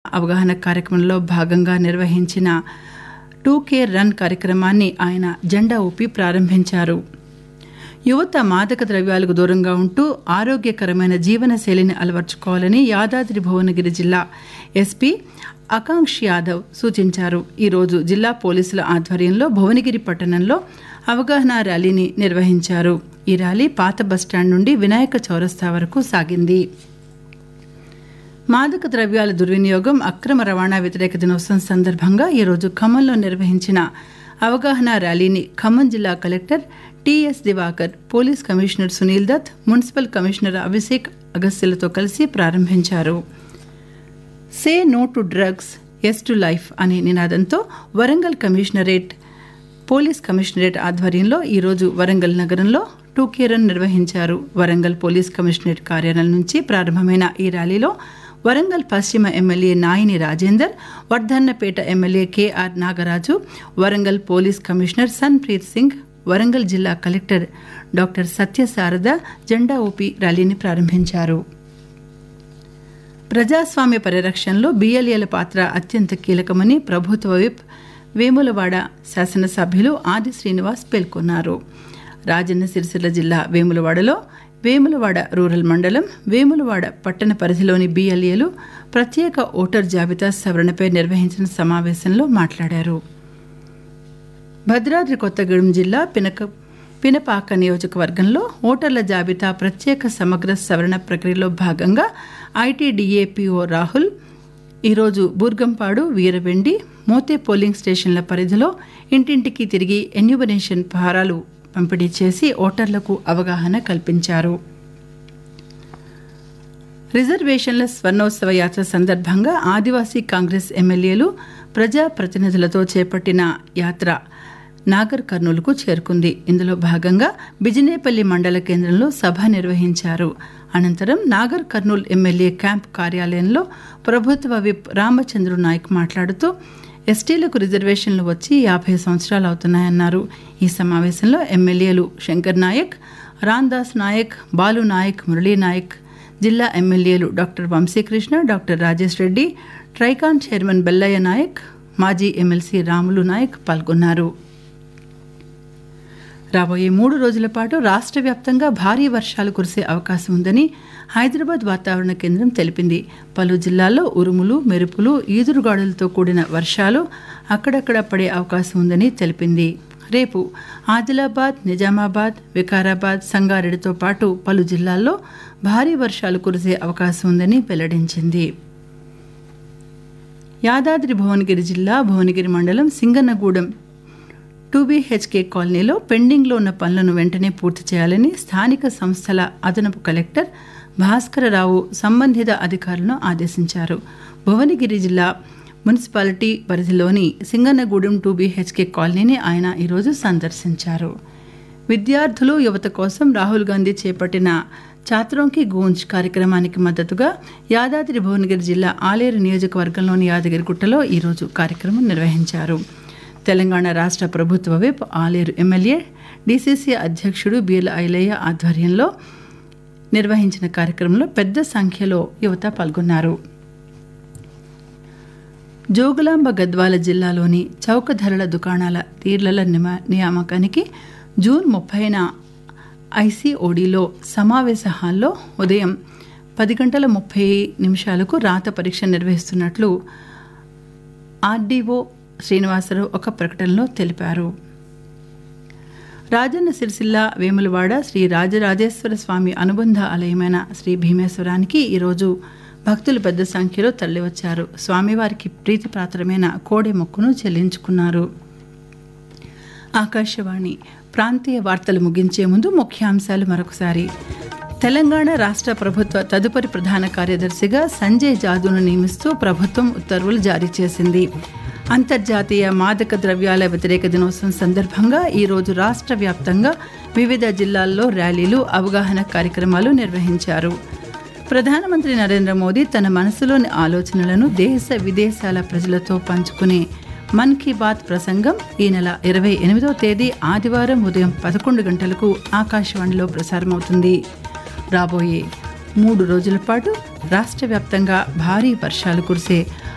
అవగాహన కార్యక్రమంలో భాగంగా నిర్వహించిన టూ కే రన్ కార్యక్రమాన్ని ఆయన జెండా ఊపి ప్రారంభించారు యువత మాదక ద్రవ్యాలకు దూరంగా ఉంటూ ఆరోగ్యకరమైన జీవన శైలిని అలవర్చుకోవాలని యాదాద్రి భువనగిరి జిల్లా ఎస్పీ ఆకాంక్ష్ యాదవ్ సూచించారు ఈరోజు జిల్లా పోలీసుల ఆధ్వర్యంలో భువనగిరి పట్టణంలో అవగాహన ర్యాలీని నిర్వహించారు ఈ ర్యాలీ పాత బస్టాండ్ నుండి వినాయక చౌరస్తా వరకు సాగింది మాదక ద్రవ్యాల దుర్వినియోగం అక్రమ రవాణా వ్యతిరేక దినోత్సవం సందర్భంగా ఈరోజు ఖమ్మంలో నిర్వహించిన అవగాహన ర్యాలీని ఖమ్మం జిల్లా collector TS Divakar police commissioner Sunil Dutt municipal commissioner Abhishek అగస్త్యలతో కలిసి ప్రారంభించారు say no to drugs yes to life అనే నినాదంతో వరంగల్ కమిషనరేట్ పోలీస్ కమిషనరేట్ ఆధ్వర్యంలో ఈరోజు వరంగల్ నగరంలో టూకే రన్ నిర్వహించారు వరంగల్ పోలీస్ కమిషనరేట్ కార్యాలయం నుంచి ప్రారంభమైన ఈ ర్యాలీలో వరంగల్ పశ్చిమ MLA Naini Rajender Wardhannapet MLA KR Nagaraju Warangal police commissioner Sunpreet Singh Warangal జిల్లా కలెక్టర్ డాక్టర్ సత్యశారద జెండా ఊపి ర్యాలీని ప్రారంభించారు ప్రజాస్వామ్య పరిరక్షణలో బిఎల్ఏల పాత్ర అత్యంత కీలకమని ప్రభుత్వ విప్ వేములవాడ శాసనసభ్యులు ఆది శ్రీనివాస్ పేర్కొన్నారు రాజన్న సిరిసిల్ల జిల్లా వేములవాడలో వేములవాడ రూరల్ మండలం వేములవాడ పట్టణ పరిధిలోని బిఎల్ఏలు ప్రత్యేక ఓటర్ జాబితా సవరణపై నిర్వహించిన సమావేశంలో మాట్లాడారు భద్రాద్రి కొత్తగూడెం జిల్లా పినక పినపాక నియోజకవర్గంలో ఓటర్ల జాబితా ప్రత్యేక సమగ్ర సవరణ ప్రక్రియలో భాగంగా ఐటీడీఏపీఓ రాహుల్ ఈరోజు బూర్గంపాడు వీరవెండి మోతే పోలింగ్ స్టేషన్ల పరిధిలో ఇంటింటికి తిరిగి ఎన్యూబనేషన్ పహారాలు పంపిణీ చేసి ఓటర్లకు అవగాహన కల్పించారు రిజర్వేషన్ల స్వర్ణోత్సవ యాత్ర సందర్భంగా ఆదివాసీ కాంగ్రెస్ ఎమ్మెల్యేలు ప్రజాప్రతినిధులతో చేపట్టిన యాత్ర నాగర్ కర్నూలుకు చేరుకుంది ఇందులో భాగంగా బిజినేపల్లి మండల కేంద్రంలో సభ నిర్వహించారు అనంతరం నాగర్ కర్నూలు ఎమ్మెల్యే క్యాంప్ కార్యాలయంలో ప్రభుత్వ విప్ రామచంద్రు నాయక్ మాట్లాడుతూ ఎస్టీలకు రిజర్వేషన్లు వచ్చి యాభై సంవత్సరాలు అవుతున్నాయన్నారు ఈ సమావేశంలో ఎమ్మెల్యేలు శంకర్ నాయక్ రాందాస్ నాయక్ బాలు నాయక్ మురళీ నాయక్ జిల్లా ఎమ్మెల్యేలు doctor Vamsikrishna doctor Rajesh Reddy Tricor chairman Bellaiah Naik మాజీ ఎమ్మెల్సీ రాములు నాయక్ పాల్గొన్నారు రాబోయే మూడు రోజుల పాటు రాష్ట్ర వ్యాప్తంగా భారీ వర్షాలు కురిసే అవకాశం ఉందని హైదరాబాద్ వాతావరణ కేంద్రం తెలిపింది పలు జిల్లాల్లో ఉరుములు మెరుపులు ఈదురుగాడులతో కూడిన వర్షాలు అక్కడక్కడ పడే అవకాశం ఉందని తెలిపింది రేపు ఆదిలాబాద్ నిజామాబాద్ వికారాబాద్ సంగారెడ్డితో పాటు పలు జిల్లాల్లో భారీ వర్షాలు కురిసే అవకాశం ఉందని వెల్లడించింది యాదాద్రి భువనగిరి జిల్లా భువనగిరి మండలం సింగన్నగూడెం టూ బీహెచ్కే కాలనీలో పెండింగ్లో ఉన్న పనులను వెంటనే పూర్తి చేయాలని స్థానిక సంస్థల అదనపు కలెక్టర్ భాస్కరరావు సంబంధిత అధికారులను ఆదేశించారు భువనగిరి జిల్లా మున్సిపాలిటీ పరిధిలోని సింగన్నగూడెం టూ బీహెచ్కే కాలనీని ఆయన ఈరోజు సందర్శించారు విద్యార్థులు యువత కోసం రాహుల్ గాంధీ చేపట్టిన చాత్రోంకి గూంజ్ కార్యక్రమానికి మద్దతుగా యాదాద్రి భువనగిరి జిల్లా ఆలేరు నియోజకవర్గంలోని యాదగిరిగుట్టలో ఈరోజు కార్యక్రమం నిర్వహించారు తెలంగాణ రాష్ట్ర ప్రభుత్వ విప్ ఆలేరు ఎమ్మెల్యే డీసీసీ అధ్యక్షుడు బీర్ల ఐలయ్య ఆధ్వర్యంలో నిర్వహించిన కార్యక్రమంలో పెద్ద సంఖ్యలో యువత పాల్గొన్నారు జోగులాంబ గద్వాల జిల్లాలోని చౌక ధరల దుకాణాల తీర్లల నియామకానికి జూన్ ముప్పైన ఐసీఓడిలో సమావేశ హాల్లో ఉదయం పది గంటల ముప్పై నిమిషాలకు రాత పరీక్ష నిర్వహిస్తున్నట్లు ఆర్డీఓ శ్రీనివాసరావు ఒక ప్రకటనలో తెలిపారు రాజన్న సిరిసిల్ల వేములవాడ శ్రీ రాజరాజేశ్వర స్వామి అనుబంధ ఆలయమైన శ్రీ భీమేశ్వరానికి ఈరోజు భక్తులు పెద్ద సంఖ్యలో తరలివచ్చారు స్వామివారికి ప్రీతిపాత్రమైన కోడె మొక్కును చెల్లించుకున్నారు ఆకాశవాణి ప్రాంతీయ వార్తలు ముగించే ముందు ముఖ్యాంశాలు మరొకసారి తెలంగాణ రాష్ట్ర ప్రభుత్వ తదుపరి ప్రధాన కార్యదర్శిగా సంజయ్ జాదూను నియమిస్తూ ప్రభుత్వం ఉత్తర్వులు జారీ చేసింది అంతర్జాతీయ మాదక ద్రవ్యాల వ్యతిరేక దినోత్సవం సందర్భంగా ఈరోజు రాష్ట్ర వ్యాప్తంగా వివిధ జిల్లాల్లో ర్యాలీలు అవగాహన కార్యక్రమాలు నిర్వహించారు ప్రధానమంత్రి నరేంద్ర మోదీ తన మనసులోని ఆలోచనలను దేశ విదేశాల ప్రజలతో పంచుకునే మన్ కీ బాత్ ప్రసంగం ఈ నెల ఇరవై ఎనిమిదో తేదీ ఆదివారం ఉదయం పదకొండు గంటలకు ఆకాశవాణిలో ప్రసారమవుతుంది రాబోయే మూడు రోజుల పాటు రాష్ట్ర వ్యాప్తంగా భారీ వర్షాలు కురిసే